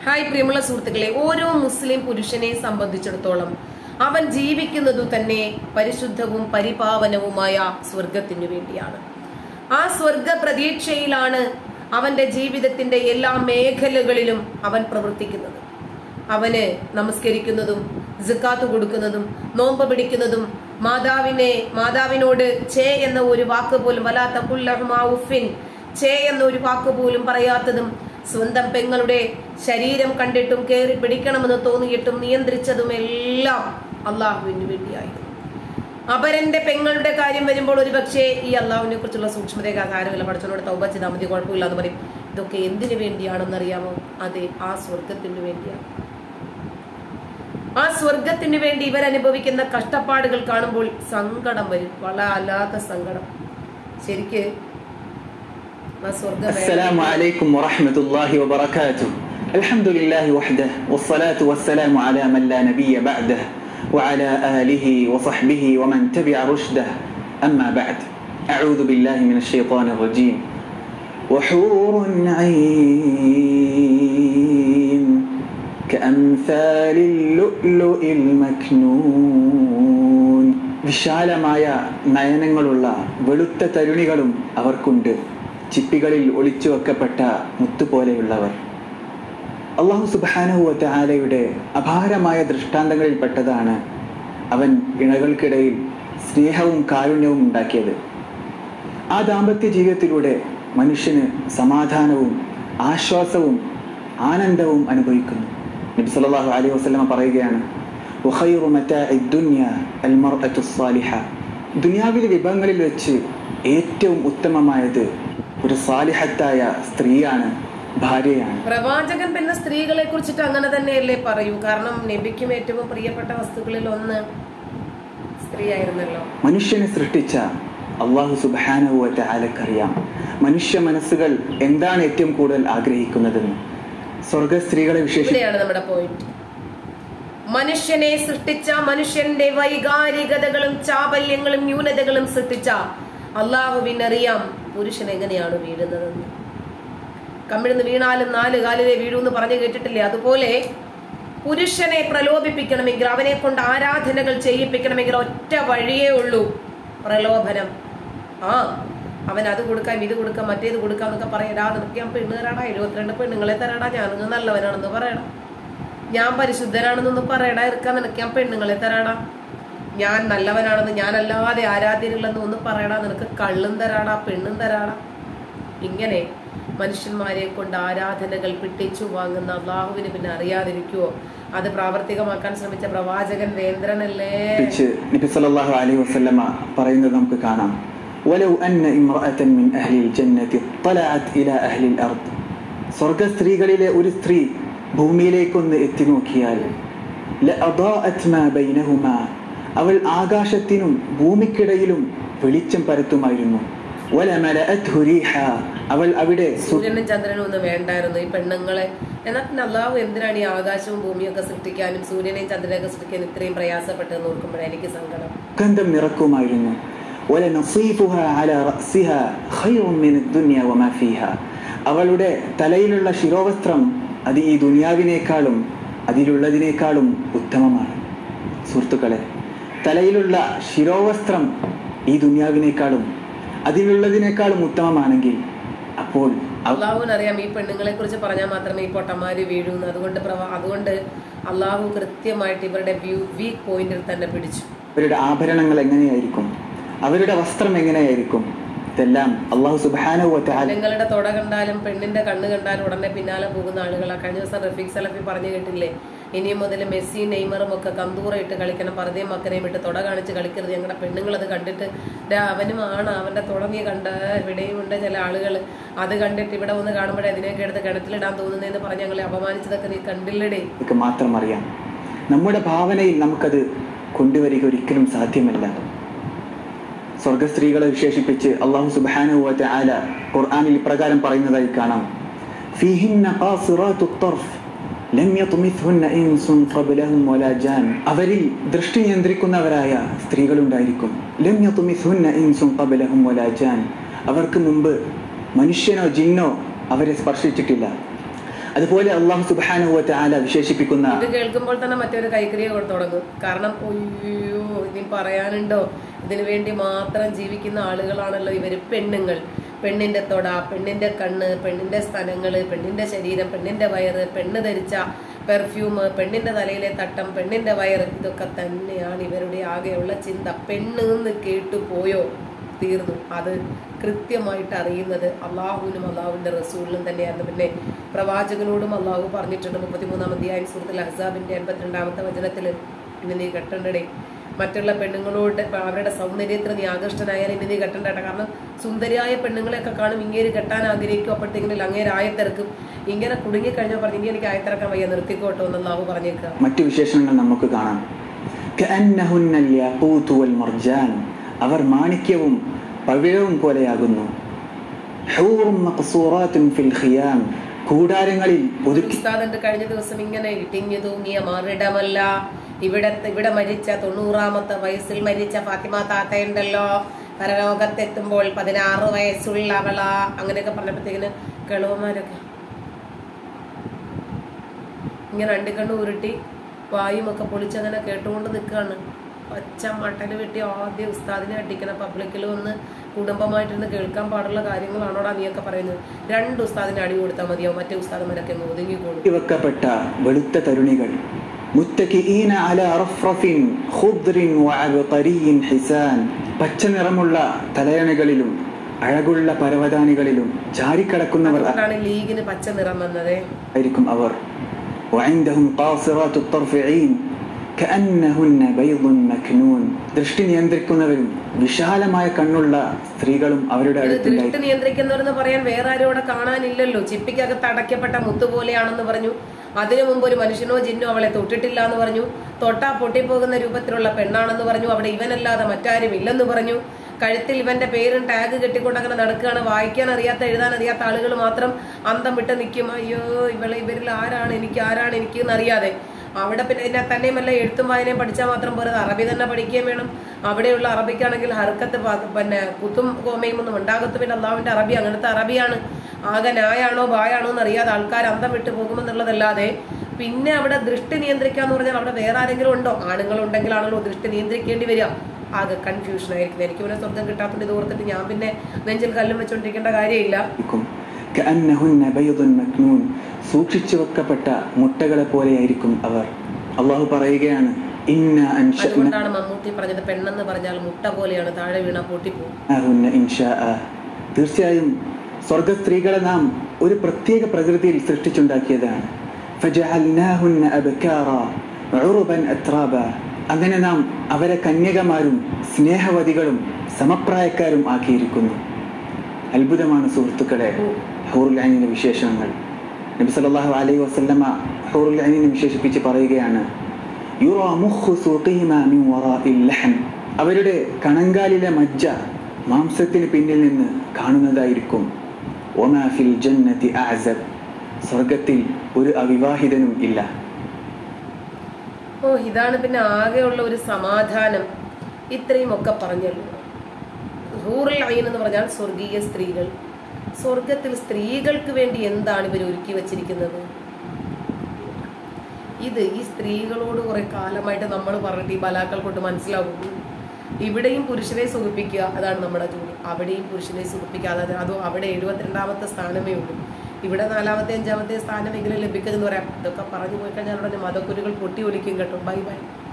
Hi പ്രിയമുള്ള സുഹൃത്തുക്കളെ ഓരോ മുസ്ലിം പുരുഷനെ സംബന്ധിച്ചിടത്തോളം അവൻ ജീവിക്കുന്നത് തന്നെ പരിശുദ്ധവും പരിപാവനവുമായ സ്വർഗത്തിനു വേണ്ടിയാണ് ആ സ്വർഗ പ്രതീക്ഷയിലാണ് അവന്റെ ജീവിതത്തിന്റെ എല്ലാ മേഖലകളിലും അവൻ പ്രവർത്തിക്കുന്നത് അവന് നമസ്കരിക്കുന്നതും സിക്കാത്ത് കൊടുക്കുന്നതും നോമ്പ് പിടിക്കുന്നതും മാതാവിനെ മാതാവിനോട് ചേ എന്ന ഒരു വാക്ക് പോലും വലാത്ത ഉഫിൻ ചേ എന്ന ഒരു വാക്ക് പോലും പറയാത്തതും സ്വന്തം പെങ്ങളുടെ ശരീരം കണ്ടിട്ടും കയറി പിടിക്കണമെന്ന് തോന്നിയിട്ടും നിയന്ത്രിച്ചതും എല്ലാം അള്ളാഹുവിന് വേണ്ടിയായിരുന്നു അപരന്റെ പെങ്ങളുടെ കാര്യം വരുമ്പോൾ ഒരു പക്ഷേ ഈ അള്ളാഹുവിനെ കുറിച്ചുള്ള സൂക്ഷ്മതയൊക്കെ കാര്യമില്ല പഠിച്ചവനോട് തൗബ ചെയ്താൽ മതി കുഴപ്പമില്ല എന്ന് പറയും ഇതൊക്കെ എന്തിനു വേണ്ടിയാണെന്ന് അറിയാമോ അതെ ആ സ്വർഗത്തിന് വേണ്ടിയാണ് ആ സ്വർഗത്തിന് വേണ്ടി ഇവർ അനുഭവിക്കുന്ന കഷ്ടപ്പാടുകൾ കാണുമ്പോൾ സങ്കടം വരും വളരെ അല്ലാത്ത സങ്കടം ശരിക്ക് ആ സ്വർഗം السلام عليكم ورحمة الله وبركاته الحمد لله وحده والصلاة والسلام على من لا نبي بعده وعلى آله وصحبه ومن تبع رشده أما بعد أعوذ بالله من الشيطان الرجيم وحور عين كأمثال اللؤلؤ المكنون വിശാലമായ നയനങ്ങളുള്ള വെളുത്ത തരുണികളും അവർക്കുണ്ട് ചിപ്പികളിൽ ഒളിച്ചു വെക്കപ്പെട്ട മുത്തുപോലെയുള്ളവർ അള്ളാഹു സുബാനുവത്ത ആലയുടെ അപാരമായ ദൃഷ്ടാന്തങ്ങളിൽപ്പെട്ടതാണ് അവൻ ഇണകൾക്കിടയിൽ സ്നേഹവും കാരുണ്യവും ഉണ്ടാക്കിയത് ആ ദാമ്പത്യ ജീവിതത്തിലൂടെ മനുഷ്യന് സമാധാനവും ആശ്വാസവും ആനന്ദവും അനുഭവിക്കുന്നു നബി സല്ലല്ലാഹു അലൈഹി വസല്ലമ പറയുകയാണ് "വഖൈറു മതാഇ ദുനിയ അൽ മർഅതു സ്സാലിഹ." ദുനിയാവിലെ വിഭവങ്ങളിൽ വെച്ച് ഏറ്റവും ഉത്തമമായത് ഒരു സാലിഹത്തായ സ്ത്രീയാണ് ഭാര്യയാണ് പ്രവാചകൻ പിന്നെ സ്ത്രീകളെ കുറിച്ചിട്ട് അങ്ങനെ തന്നെയല്ലേ പറയൂ കാരണം നബിക്കും ഏറ്റവും പ്രിയപ്പെട്ട വസ്തുക്കളിൽ ഒന്ന് സ്ത്രീയായിരുന്നല്ലോ മനുഷ്യനെ സൃഷ്ടിച്ച അള്ളാഹു സുബാനുവറ്റ ആലക്കറിയാം മനുഷ്യ മനസ്സുകൾ എന്താണ് ഏറ്റവും കൂടുതൽ ആഗ്രഹിക്കുന്നതെന്ന് സ്വർഗ സ്ത്രീകളെ വിശേഷിച്ച് ഇവിടെയാണ് നമ്മുടെ പോയിന്റ് മനുഷ്യനെ സൃഷ്ടിച്ച മനുഷ്യന്റെ വൈകാരികതകളും ചാബല്യങ്ങളും ന്യൂനതകളും സൃഷ്ടിച്ച അള്ളാഹുവിനറിയാം പുരുഷൻ എങ്ങനെയാണ് വീഴുന്നതെന്ന് കമ്മിഴ്ന്ന് വീണാലും നാല് കാലിലെ വീഴൂ എന്ന് പറഞ്ഞു കേട്ടിട്ടില്ലേ അതുപോലെ പുരുഷനെ പ്രലോഭിപ്പിക്കണമെങ്കിൽ അവനെ കൊണ്ട് ആരാധനകൾ ചെയ്യിപ്പിക്കണമെങ്കിൽ ഒറ്റ വഴിയേ ഉള്ളൂ പ്രലോഭനം ആ അവൻ അത് കൊടുക്കാം ഇത് കൊടുക്കാം മറ്റേത് കൊടുക്കാം എന്നൊക്കെ പറയടാ നിനക്ക് ഞാൻ പെണ്ണ് തരാടാ എഴുപത്തിരണ്ട് പെണ്ണുങ്ങളെ തരാടാ ഞാനൊന്ന് നല്ലവനാണെന്ന് പറയണം ഞാൻ പരിശുദ്ധനാണെന്നൊന്ന് പറയടാ ഇറക്കാൻ നിനക്ക് ഞാൻ പെണ്ണുങ്ങളെ തരാടാ ഞാൻ നല്ലവനാണെന്ന് ഞാനല്ലാതെ ആരാധ്യനില്ലെന്ന് ഒന്ന് പറയടാ നിനക്ക് കള്ളും തരാടാ പെണ്ണും തരാടാ ഇങ്ങനെ മനുഷ്യന്മാരെ കൊണ്ട് ആരാധനകൾ പിട്ടിച്ചു വാങ്ങുന്ന അള്ളാഹുവിന് പിന്നെ അറിയാതിരിക്കുവോ അത് പ്രാവർത്തികമാക്കാൻ ശ്രമിച്ച പ്രവാചകൻ വേന്ദ്രനല്ലേ കുറിച്ച് നബി സല്ലല്ലാഹു അലൈഹി വസല്ലമ പറയുന്നത് നമുക്ക് കാണാം ولو أن امرأة من أهل الجنة طلعت إلى أهل الأرض സ്വർഗ സ്ത്രീകളിലെ ഒരു സ്ത്രീ ഭൂമിയിലേക്കൊന്ന് എത്തി നോക്കിയാൽ لأضاءت ما بينهما അവൾ ആകാശത്തിനും ഭൂമിക്കിടയിലും വെളിച്ചം പരത്തുമായിരുന്നു وَلَمَلَأَتْهُ رِيحًا അവൾ അവിടെ സു- സൂര്യനും ചന്ദ്രനും ഒന്നും വേണ്ടായിരുന്നു ഈ പെണ്ണുങ്ങളെ എന്നാൽ പിന്നെ അള്ളാഹു എന്തിനാണ് ഈ ആകാശവും ഭൂമിയും ഒക്കെ സൃഷ്ടിക്കാനും സൂര്യനെയും ചന്ദ്രനെയൊക്കെ സൃഷ്ടിക്കാനും ഇത്രയും പ്രയാസപ്പെട്ടെന്ന് നോക്കുമ്പോഴാണ് എനിക്ക് സങ്കടം ഗന്ധം നിറക്കുമായിരുന്നു وَلَنَصِيفُهَا عَلَى رَأْسِهَا خَيْرٌ مِنَ الدُّنْيَا وَمَا فِيهَا അവളുടെ തലയിലുള്ള ശിരോവസ്ത്രം അത് ഈ ദുനിയാവിനേക്കാളും അതിലുള്ളതിനേക്കാളും ഉത്തമമാണ് സുഹൃത്തുക്കളെ തലയിലുള്ള ശിരോവസ്ത്രം ഈ ദുനിയാവിനേക്കാളും അതിലുള്ളതിനേക്കാളും ഉത്തമമാണെങ്കിൽ അപ്പോൾ അവ- അള്ളാഹുവിനറിയാം ഈ പെണ്ണുങ്ങളെ കുറിച്ച് പറഞ്ഞാൽ മാത്രമേ ഈ പൊട്ടന്മാര് വീഴൂന്ന് അതുകൊണ്ട് പ്രവ- അതുകൊണ്ട് അള്ളാഹു കൃത്യമായിട്ട് ഇവരുടെ വ്യൂ വീക്ക് പോയിന്റിൽ തന്നെ പിടിച്ചു അവരുടെ ആഭരണങ്ങൾ എങ്ങനെയായിരിക്കും അവരുടെ വസ്ത്രം എങ്ങനെയായിരിക്കും ഇതെല്ലാം അള്ളാഹു സുബാനുവത്തെ പെണ്ണുങ്ങളുടെ തൊട കണ്ടാലും പെണ്ണിന്റെ കണ്ണ് കണ്ടാലും ഉടനെ പിന്നാലെ പോകുന്ന ആളുകളാ കഴിഞ്ഞ ദിവസം റഫീഖ് സലഫി പറഞ്ഞു കേട്ടില്ലേ ഇനി മുതൽ മെസ്സി നെയ്മറും ഒക്കെ കന്തൂറ ഇട്ട് കളിക്കണം പർദ്ദയും മക്കനെയും ഇട്ട് തൊട കാണിച്ച് കളിക്കരുത് ഞങ്ങളുടെ പെണ്ണുങ്ങൾ അത് കണ്ടിട്ട് "ദാ അവനും ആണ് അവന്റെ തുട നീ കണ്ട ഇവിടെയും ഉണ്ട് ചില ആളുകൾ അത് കണ്ടിട്ട് ഇവിടെ വന്ന് കാണുമ്പോഴേ അതിനെയൊക്കെ എടുത്ത് കിണറ്റിലിടാൻ തോന്നുന്നതെന്ന് പറഞ്ഞ് ഞങ്ങളെ അപമാനിച്ചതൊക്കെ നീ കണ്ടില്ലടേ നമുക്ക് മാത്രം അറിയാം നമ്മുടെ ഭാവനയിൽ നമുക്കത് കൊണ്ടുവരിക ഒരിക്കലും സാധ്യമല്ല സ്വർഗസ്ത്രീകളെ വിശേഷിപ്പിച്ച് അള്ളാഹു സുബാനുവത്തെ ആല ഖുർആാനിൽ ഇപ്രകാരം പറയുന്നതായി കാണാം ഫീഹിന്ന ഖാസിറാത്തു ത്വർഫ് ലം യത്മിത്ഹുന്ന ഇൻസുൻ ഖബ്ലഹും വലാ ജാൻ അവരിൽ ദൃഷ്ടി നിയന്ത്രിക്കുന്നവരായ സ്ത്രീകളുണ്ടായിരിക്കും ലം യത്മിത്ഹുന്ന ഇൻസുൻ ഖബ്ലഹും വലാ ജാൻ അവർക്ക് മുമ്പ് മനുഷ്യനോ ജിന്നോ അവരെ സ്പർശിച്ചിട്ടില്ല അതുപോലെ അള്ളാഹു സുബ്ഹാനഹു വ തആല വിശേഷിപ്പിക്കുന്ന ഇത് കേൾക്കുമ്പോൾ തന്നെ മറ്റൊരു കൈക്രിയ കൊടുത്തു തുടങ്ങും കാരണം ഒയ്യോ ഇനി പറയാനുണ്ടോ ഇതിനു വേണ്ടി മാത്രം ജീവിക്കുന്ന ആളുകളാണല്ലോ ഇവര് പെണ്ണുങ്ങൾ പെണ്ണിന്റെ തൊട പെണ്ണിന്റെ കണ്ണ് പെണ്ണിന്റെ സ്ഥലങ്ങള് പെണ്ണിന്റെ ശരീരം പെണ്ണിന്റെ വയറ് പെണ്ണ് ധരിച്ച പെർഫ്യൂം പെണ്ണിന്റെ തലയിലെ തട്ടം പെണ്ണിന്റെ വയറ് ഇതൊക്കെ തന്നെയാണ് ഇവരുടെ ആകെയുള്ള ചിന്ത പെണ്ണ് എന്ന് കേട്ടു പോയോ തീർന്നു അത് കൃത്യമായിട്ട് അറിയുന്നത് അള്ളാഹുവിനും അള്ളാഹുവിന്റെ റസൂലിനും തന്നെയായിരുന്നു പിന്നെ പ്രവാചകനോടും അള്ളാഹു പറഞ്ഞിട്ടുണ്ട് മുപ്പത്തിമൂന്നാം അധ്യായം സുഹൃത്തുൽ അഹ്സാബിന്റെ എൺപത്തിരണ്ടാമത്തെ വചനത്തിൽ ഇന്ന് നീ കെട്ടണ്ടടേ മറ്റുള്ള പെണ്ണുങ്ങളോട് അവരുടെ സൗന്ദര്യത്തിൽ നീ ആകൃഷ്ടനായാൽ ഇനി നീ കെട്ടണ്ട കാരണം സുന്ദരിയായ പെണ്ണുങ്ങളെയൊക്കെ കാണും ഇങ്ങേര് കെട്ടാൻ ആഗ്രഹിക്കും അപ്പോഴത്തേക്കിനും അങ്ങേര് ആയത്തിറക്കും ഇങ്ങനെ കുടുങ്ങിക്കഴിഞ്ഞാൽ പറഞ്ഞു ഇനി എനിക്ക് ആയത്തിറക്കാൻ വയ്യ നിർത്തിക്കോട്ടോ എന്ന് അള്ളാഹു പറഞ്ഞേക്കുക മറ്റു വിശേഷണങ്ങൾ നമുക്ക് കാണാം كأنهن الياقوت والمرجان അവർ മാണിക്യവും പവിഴവും പോലെയാകുന്നു ഹൂറും മഖ്സൂറാത്തുൻ ഫിൽ ഖിയാം കൂടാരങ്ങളിൽ ഒതുക്കി ഉസ്താദ് കഴിഞ്ഞ ദിവസം ഇങ്ങനെ ഇട്ടിഞ്ഞു തൂങ്ങിയ മാറിടമല്ല ഇവിടെ ഇവിടെ മരിച്ച തൊണ്ണൂറാമത്തെ വയസ്സിൽ മരിച്ച ഫാത്തിമ താത്തയുണ്ടല്ലോ പരലോകത്തെത്തുമ്പോൾ പതിനാറ് വയസ്സുള്ളവളാ അങ്ങനെയൊക്കെ പറഞ്ഞപ്പോഴത്തേക്കിന് കിളവന്മാരൊക്കെ ഇങ്ങനെ അണ്ടിക്കണ്ണ് ഉരുട്ടി വായുമൊക്കെ പൊളിച്ചങ്ങനെ കേട്ടുകൊണ്ട് നിൽക്കുകയാണ് പച്ച മട്ടന് വെട്ടി ആദ്യം ഉസ്താദിനെ അടിക്കണ പബ്ലിക്കിൽ വന്ന് കുടുംബമായിട്ടിരുന്ന് കേൾക്കാൻ പാടുള്ള കാര്യങ്ങളാണോടാ നീയൊക്കെ പറയുന്നത് രണ്ട് ഉസ്താദിനെ അടി കൊടുത്താൽ മതിയോ മറ്റേ ഉസ്താദന്മാരൊക്കെ അങ്ങ് ഒതുങ്ങിക്കോളും വെക്കപ്പെട്ട വെളുത്ത തരുണികൾ മുത്തക്കിഈന അല റഫ്റഫിൻ ഖുദ്റിൻ വഅബ്ഖരിയിൻ ഹിസാൻ പച്ച നിറമുള്ള തലയണകളിലും അഴകുള്ള പരവതാനികളിലും ചാരിക്കടക്കുന്നവർ അതുകൊണ്ടാണ് ലീഗിന് പച്ച നിറം വന്നത് ആയിരിക്കും അവർ وعندهم قاصرات الطرف عين كأنهن بيض مكنون ദൃഷ്ടി നിയന്ത്രിക്കുന്നവരും വിശാലമായ കണ്ണുള്ള സ്ത്രീകളും അവരുടെ ഇത് അടുത്തുണ്ടായി ദൃഷ്ടി നിയന്ത്രിക്കുന്നവരെന്ന് പറയാൻ വേറെ ആരും അവിടെ കാണാനില്ലല്ലോ ചിപ്പിക്കകത്ത് അടയ്ക്കപ്പെട്ട മുത്ത് പോലെയാണെന്ന് പറഞ്ഞു അതിനു മുമ്പ് ഒരു മനുഷ്യനോ ജിന്നോ അവളെ തൊട്ടിട്ടില്ല എന്ന് പറഞ്ഞു തൊട്ടാ പൊട്ടിപ്പോകുന്ന രൂപത്തിലുള്ള പെണ്ണാണെന്ന് പറഞ്ഞു അവിടെ ഇവനല്ലാതെ മറ്റാരും ഇല്ലെന്ന് പറഞ്ഞു കഴുത്തിൽ ഇവന്റെ പേരും ടാഗ് കെട്ടിക്കൊണ്ട് അങ്ങനെ നടക്കുകയാണ് വായിക്കാൻ അറിയാത്ത എഴുതാൻ അറിയാത്ത ആളുകൾ മാത്രം അന്തം വിട്ട് നിൽക്കും അയ്യോ ഇവളെ ഇവരിൽ ആരാണ് എനിക്ക് ആരാണ് എനിക്ക് എന്നറിയാതെ അവിടെ പിന്നെ ഇതിനെ തന്നെയുമല്ല എഴുത്തും വായനയും പഠിച്ചാൽ മാത്രം പോരാ അറബി തന്നെ പഠിക്കുകയും വേണം അവിടെയുള്ള അറബിക്കാണെങ്കിൽ ഹർക്കത്ത് പ- പിന്നെ കുത്തും കോമയും ഒന്നും ഉണ്ടാകത്ത് പിന്നെ അള്ളാവിന്റെ അറബി അങ്ങനത്തെ അറബിയാണ് ആകെ നായാണോ ബായാണോ എന്ന് അറിയാതെ ആൾക്കാർ അന്തം വിട്ടു പോകുമെന്നുള്ളതല്ലാതെ പിന്നെ അവിടെ ദൃഷ്ടി നിയന്ത്രിക്കാന്ന് പറഞ്ഞാൽ അവിടെ വേറെ ആരെങ്കിലും ഉണ്ടോ ആണുങ്ങളുണ്ടെങ്കിലാണല്ലോ ദൃഷ്ടി നിയന്ത്രിക്കേണ്ടി വരിക ആകെ കൺഫ്യൂഷൻ ആയിരിക്കും എനിക്ക് പിന്നെ സ്വർഗം കിട്ടാത്തതുകൊണ്ട് ഇത് ഓർത്തിട്ട് ഞാൻ പിന്നെ നെഞ്ചിൽ കല്ലും വെച്ചോണ്ടിരിക്കേണ്ട കാര്യമില്ല ക്കും. كأنهن بيض مكنون സൂക്ഷിച്ചു വെക്കപ്പെട്ട മുട്ടകളെ പോലെയായിരിക്കും അവർ അള്ളാഹു പറയുകയാണ് ഇന്ന അൻഷ അതുകൊണ്ടാണ് മമ്മൂട്ടി പറഞ്ഞത് പെണ്ണെന്ന് പറഞ്ഞാൽ മുട്ട പോലെയാണ് താഴെ വീണ പൊട്ടിപ്പോകും ആഹുന്ന ഇൻഷാ തീർച്ചയായും സ്വർഗ സ്ത്രീകളെ നാം ഒരു പ്രത്യേക പ്രകൃതിയിൽ സൃഷ്ടിച്ചുണ്ടാക്കിയതാണ് فجعلناهن أبكارا عربا أترابا അങ്ങനെ നാം അവരെ കന്യകമാരും സ്നേഹവതികളും സമപ്രായക്കാരും ആക്കിയിരിക്കുന്നു അത്ഭുതമാണ് സുഹൃത്തുക്കളെ ഹൂറുൽ അനിന്റെ വിശേഷണങ്ങൾ നബി സല്ലല്ലാഹു അലൈഹി വസല്ലമ ഹൂറുൽ അനിനെ വിശേഷിപ്പിച്ച് പറയുകയാണ് യുറാ മുഖ്ഖു സുഖീമ മിൻ വറാഇൽ ലഹം അവരുടെ കണങ്കാലിലെ മജ്ജ മാംസത്തിന് പിന്നിൽ നിന്ന് കാണുന്നതായിരിക്കും ഒമാ ഫിൽ ജന്നതി അഅസബ് സ്വർഗത്തിൽ ഒരു അവിവാഹിതനും ഇല്ല ഓ ഇതാണ് പിന്നെ ആകെയുള്ള ഒരു സമാധാനം ഇത്രയും ഒക്കെ പറഞ്ഞല്ലോ റൂറൽ ഐൻ എന്ന് പറഞ്ഞാൽ സ്വർഗീയ സ്ത്രീകൾ സ്വർഗത്തിൽ സ്ത്രീകൾക്ക് വേണ്ടി എന്താണ് ഇവർ ഒരുക്കി വച്ചിരിക്കുന്നത് ഇത് ഈ സ്ത്രീകളോട് കുറെ കാലമായിട്ട് നമ്മൾ പറഞ്ഞിട്ട് ഈ ബലാക്കൾ കൊണ്ട് മനസ്സിലാകുന്നു ഇവിടെയും പുരുഷനെ സുഖിപ്പിക്കുക അതാണ് നമ്മുടെ ജോലി അവിടെയും പുരുഷനെ സുഖിപ്പിക്കുക അതായത് അതോ അവിടെ എഴുപത്തിരണ്ടാമത്തെ സ്ഥാനമേ ഉള്ളൂ ഇവിടെ നാലാമത്തെ അഞ്ചാമത്തെ സ്ഥാനമെങ്കിലും ലഭിക്കുമെന്ന് പറയാം ഇതൊക്കെ പറഞ്ഞു പോയി കഴിഞ്ഞാൽ ഉടനെ മതക്കുരുകൾ പൊട്ടി ഒലിക്കും കേട്ടോ ബൈ ബൈ